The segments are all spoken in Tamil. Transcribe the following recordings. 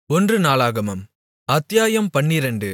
ஒன்று நாளாகமம் அத்தியாயம் பன்னிரண்டு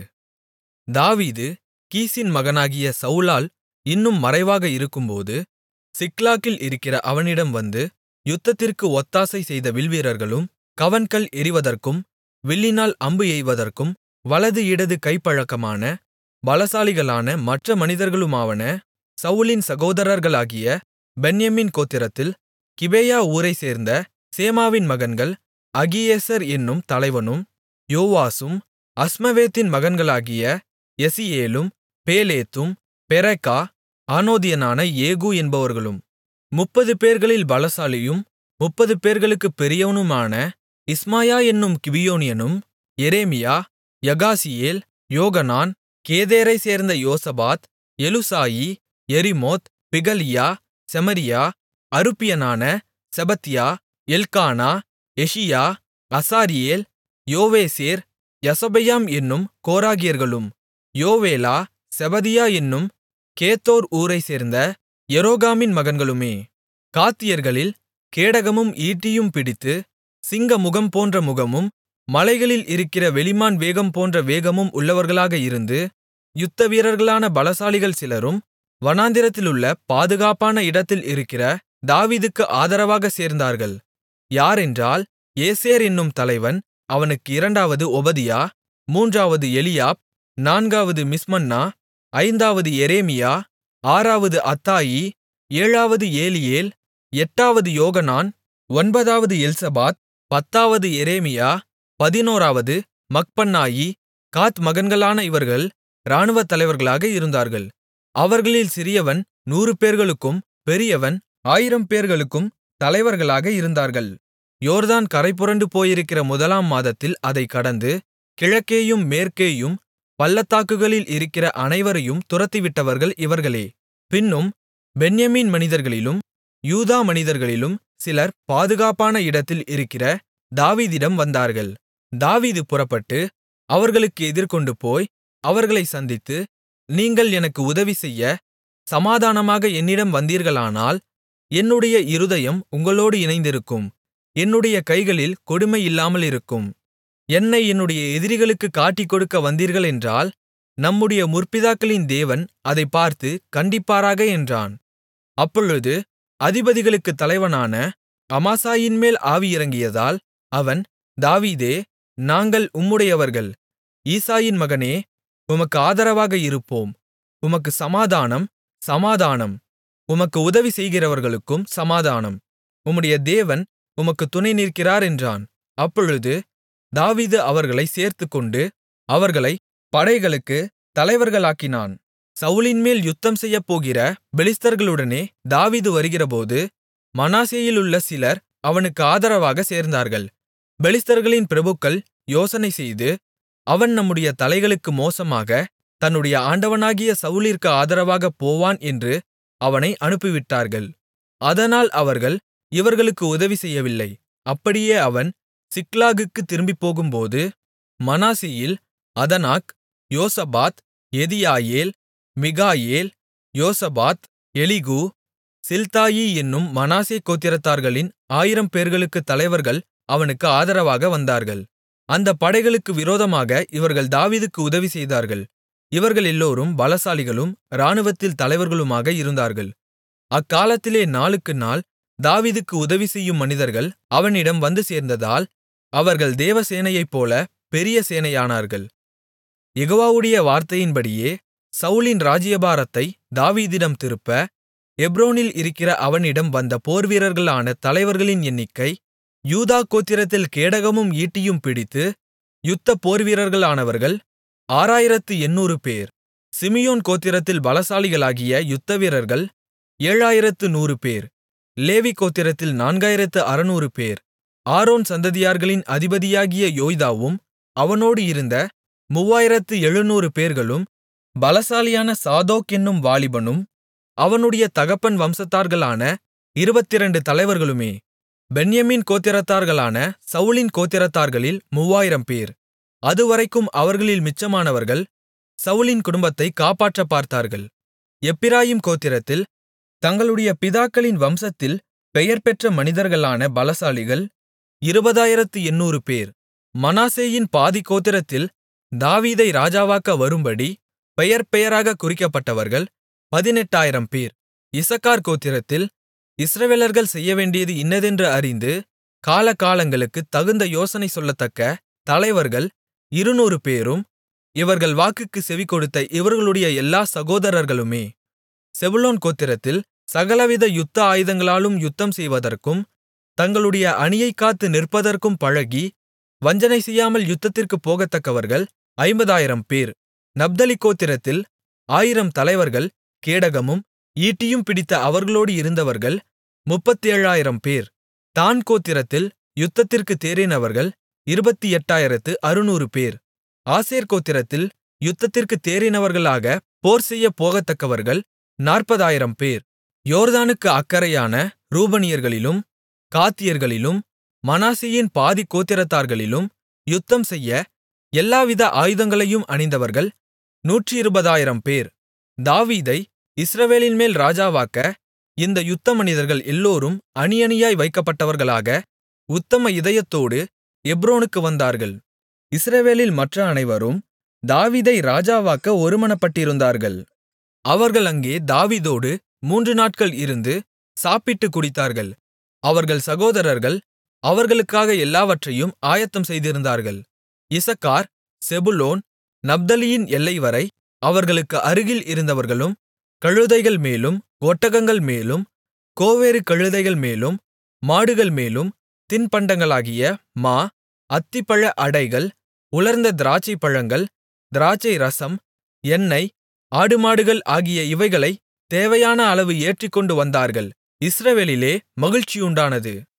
தாவீது கீசின் மகனாகிய சவுலால் இன்னும் மறைவாக இருக்கும்போது சிக்லாகில் இருக்கிற அவனிடம் வந்து யுத்தத்திற்கு ஒத்தாசை செய்த வில்வீரர்களும் கவண்கல் எறிவதற்கும் வில்லினால் அம்பு எய்வதற்கும் வலது இடது கைப்பழக்கமான பலசாலிகளான மற்ற மனிதர்களுமாவன சவுலின் சகோதரர்களாகிய பென்யமீன் கோத்திரத்தில் கிபேயா ஊரைச்சேர்ந்த சேமாவின் மகன்கள் அகியேசர் என்னும் தலைவனும் யோவாசும் அஸ்மவேத்தின் மகன்களாகிய எசியேலும் பேலேத்தும் பெராக்கா ஆனதோத்தியனான ஏகூ என்பவர்களும் முப்பது பேர்களில் பலசாலியும் முப்பது பேர்களுக்குப் பெரியவனுமான இஸ்மாயா என்னும் கிபியோனியனும் எரேமியா யகாசியேல் யோகனான் கெதேரைச் சேர்ந்த யோசபாத் எலுசாயி எரிமோத் பிகலியா செமரியா அருப்பியனான செபத்தியா எல்க்கானா எஷியா அசாரியேல் யோவேசேர் யசொபெயாம் என்னும் கோராகியர்களும் யோவேலா செபதியா என்னும் கேத்தோர் ஊரைச்சேர்ந்த எரோகாமின் மகன்களுமே காத்தியர்களில் கேடகமும் ஈட்டியும் பிடித்து சிங்க முகம் போன்ற முகமும் மலைகளில் இருக்கிற வெளிமான் வேகம் போன்ற வேகமும் உள்ளவர்களாக இருந்து யுத்தவீரர்களான பலசாலிகள் சிலரும் வனாந்திரத்திலுள்ள பாதுகாப்பான இடத்தில் இருக்கிற தாவீதுக்கு ஆதரவாகச் சேர்ந்தார்கள் யாரென்றால் ஏசேர் என்னும் தலைவன் அவனுக்கு இரண்டாவது ஒபதியா மூன்றாவது எலியாப் நான்காவது மிஸ்மன்னா ஐந்தாவது எரேமியா ஆறாவது அத்தாயி ஏழாவது ஏலியேல் எட்டாவது யோகனான் ஒன்பதாவது எல்சபாத் பத்தாவது எரேமியா பதினோராவது மக்பன்னாயி காத் மகன்களான இவர்கள் இராணுவத் தலைவர்களாக இருந்தார்கள் அவர்களில் சிறியவன் நூறுபேர்களுக்கும் பெரியவன் ஆயிரம்பேர்களுக்கும் தலைவர்களாக இருந்தார்கள் யோர்தான் கரைபுரண்டு போயிருக்கிற முதலாம் மாதத்தில் அதைக் கடந்து கிழக்கேயும் மேற்கேயும் பள்ளத்தாக்குகளில் இருக்கிற அனைவரையும் துரத்திவிட்டவர்கள் இவர்களே பின்னும் பென்யமீன் மனிதர்களிலும் யூதா மனிதர்களிலும் சிலர் பாதுகாப்பான இடத்தில் இருக்கிற தாவீதிடம் வந்தார்கள் தாவீது புறப்பட்டு அவர்களுக்கு எதிர்கொண்டு போய் அவர்களைச் சந்தித்து நீங்கள் எனக்கு உதவி செய்ய சமாதானமாக என்னிடம் வந்தீர்களானால் என்னுடைய இருதயம் உங்களோடு இணைந்திருக்கும் என்னுடைய கைகளில் கொடுமை இல்லாமலிருக்கும் என்னை என்னுடைய எதிரிகளுக்குக் காட்டிக்கொடுக்க வந்தீர்களென்றால் நம்முடைய முற்பிதாக்களின் தேவன் அதைப் பார்த்து கண்டிப்பாராக என்றான் அப்பொழுது அதிபதிகளுக்குத் தலைவனான அமாசாயின்மேல் ஆவி இறங்கியதால் அவன் தாவீதே நாங்கள் உம்முடையவர்கள் ஈசாயின் மகனே உமக்கு ஆதரவாக இருப்போம் உமக்கு சமாதானம் சமாதானம் உமக்கு உதவி செய்கிறவர்களுக்கும் சமாதானம் உம்முடைய தேவன் உமக்கு துணை நிற்கிறார் என்றான் அப்பொழுது தாவீது அவர்களைச் சேர்த்துக்கொண்டு அவர்களை படைகளுக்கு தலைவர்களாக்கினான் சவுலின்மேல் யுத்தம் செய்யப்போகிற பெலிஸ்தர்களுடனே தாவீது வருகிறபோது மனாசேயிலுள்ள சிலர் அவனுக்கு ஆதரவாக சேர்ந்தார்கள் பெலிஸ்தர்களின் பிரபுக்கள் யோசனை செய்து அவன் நம்முடைய தலைகளுக்கு மோசமாக தன்னுடைய ஆண்டவனாகிய சவுலிற்கு ஆதரவாகப் போவான் என்று அவனை அனுப்பிவிட்டார்கள் அதனால் அவர்கள் இவர்களுக்கு உதவி செய்யவில்லை அப்படியே அவன் சிக்லாகுக்குத் திரும்பிப்போகும்போது மனாசேயில் அதனாக் யோசபாத் எதியாயேல் மிகாயேல் யோசபாத் எலிகூ சில்தாயி என்னும் மனாசே கோத்திரத்தார்களின் ஆயிரம் பேர்களுக்குத் தலைவர்கள் அவனுக்கு ஆதரவாக வந்தார்கள் அந்தப் படைகளுக்கு விரோதமாக இவர்கள் தாவீதுக்கு உதவி செய்தார்கள் இவர்கள் எல்லோரும் பலசாலிகளும் இராணுவத்தில் தலைவர்களுமாக இருந்தார்கள் அக்காலத்திலே நாளுக்கு நாள் தாவீதுக்கு உதவி செய்யும் மனிதர்கள் அவனிடம் வந்து சேர்ந்ததால் அவர்கள் தேவசேனையைப்போல பெரிய சேனையானார்கள் யெகோவாவுடைய வார்த்தையின்படியே சவுலின் ராஜ்யபாரத்தை தாவீதிடம் திருப்ப எப்ரோனில் இருக்கிற அவனிடம் வந்த போர்வீரர்களான தலைவர்களின் எண்ணிக்கை யூதா கோத்திரத்தில் கேடகமும் ஈட்டியும் பிடித்து யுத்த போர்வீரர்களானவர்கள் ஆறாயிரத்து எண்ணூறு பேர் சிமியோன் கோத்திரத்தில் பலசாலிகளாகிய யுத்தவீரர்கள் ஏழாயிரத்து நூறு பேர் லேவி கோத்திரத்தில் நான்காயிரத்து அறுநூறு பேர் ஆரோன் சந்ததியார்களின் அதிபதியாகிய யோய்தாவும் அவனோடு இருந்த மூவாயிரத்து எழுநூறு பேர்களும் பலசாலியான சாதோக் என்னும் வாலிபனும் அவனுடைய தகப்பன் வம்சத்தார்களான இருபத்திரண்டு தலைவர்களுமே பென்யமீன் கோத்திரத்தார்களான சவுலின் கோத்திரத்தார்களில் மூவாயிரம் பேர் அதுவரைக்கும் அவர்களில் மிச்சமானவர்கள் சவுலின் குடும்பத்தை காப்பாற்றப் பார்த்தார்கள் எப்பிராயீம் கோத்திரத்தில் தங்களுடைய பிதாக்களின் வம்சத்தில் பெயர்பெற்ற மனிதர்களான பலசாலிகள் இருபதாயிரத்து எண்ணூறு பேர் மனாசேயின் பாதிக்கோத்திரத்தில் தாவீதை ராஜாவாக்க வரும்படி பெயர் பெயராகக் குறிக்கப்பட்டவர்கள் பதினெட்டாயிரம் பேர் இசக்கார் கோத்திரத்தில் இஸ்ரவேலர்கள் செய்யவேண்டியது இன்னதென்று அறிந்து காலகாலங்களுக்குத் தகுந்த யோசனை சொல்லத்தக்க தலைவர்கள் இருநூறு பேரும் இவர்கள் வாக்குக்குச் செவிகொடுத்த இவர்களுடைய எல்லா சகோதரர்களுமே செபுலோன் கோத்திரத்தில் சகலவித யுத்த ஆயுதங்களாலும் யுத்தம் செய்வதற்கும் தங்களுடைய அணியைக் காத்து நிற்பதற்கும் பழகி வஞ்சனை செய்யாமல் யுத்தத்திற்குப் போகத்தக்கவர்கள் ஐம்பதாயிரம் பேர் நப்தலி கோத்திரத்தில் ஆயிரம் தலைவர்கள் கேடகமும் ஈட்டியும் பிடித்த அவர்களோடு இருந்தவர்கள் முப்பத்தேழாயிரம் பேர் தாண் கோத்திரத்தில் யுத்தத்திற்குத் தேறினவர்கள் இருபத்தெட்டாயிரத்து அறுநூறு பேர் ஆசேர் கோத்திரத்தில் யுத்தத்திற்குத் தேறினவர்களாக போர்செய்யப் போகத்தக்கவர்கள் நாற்பதாயிரம் பேர் யோர்தானுக்கு அக்கரையான ரூபனியர்களிலும் காத்தியர்களிலும் மனாசேயின் பாதிக் கோத்திரத்தார்களிலும் யுத்தம் செய்ய எல்லாவித ஆயுதங்களையும் அணிந்தவர்கள் நூற்றிருபதாயிரம் பேர் தாவீதை இஸ்ரவேலின்மேல் ராஜாவாக்க இந்த யுத்த மனிதர்கள் எல்லோரும் அணியணியாய் வைக்கப்பட்டவர்களாக உத்தம இதயத்தோடு எப்ரோனுக்கு வந்தார்கள் இஸ்ரவேலில் மற்ற அனைவரும் தாவீதை ராஜாவாக்க ஒருமனப்பட்டிருந்தார்கள் அவர்கள் அங்கே தாவீதோடு மூன்று நாட்கள் இருந்து சாப்பிட்டுக் குடித்தார்கள் அவர்கள் சகோதரர்கள் அவர்களுக்காக எல்லாவற்றையும் ஆயத்தம் செய்திருந்தார்கள் இசக்கார் செபுலோன் நப்தலியின் எல்லைவரை அவர்களுக்கு அருகில் இருந்தவர்களும் கழுதைகள் மேலும் ஒட்டகங்கள் மேலும் கோவேறு கழுதைகள் மேலும் மாடுகள் மேலும் தின்பண்டங்களாகிய மா அத்திப்பழ அடைகள் உலர்ந்த திராட்சைப்பழங்கள் திராட்சை ரசம் எண்ணெய் ஆடுமாடுகள் ஆகிய இவைகளை தேவையான அளவு ஏற்றிக்கொண்டு வந்தார்கள் இஸ்ரவேலிலே மகிழ்ச்சியுண்டானது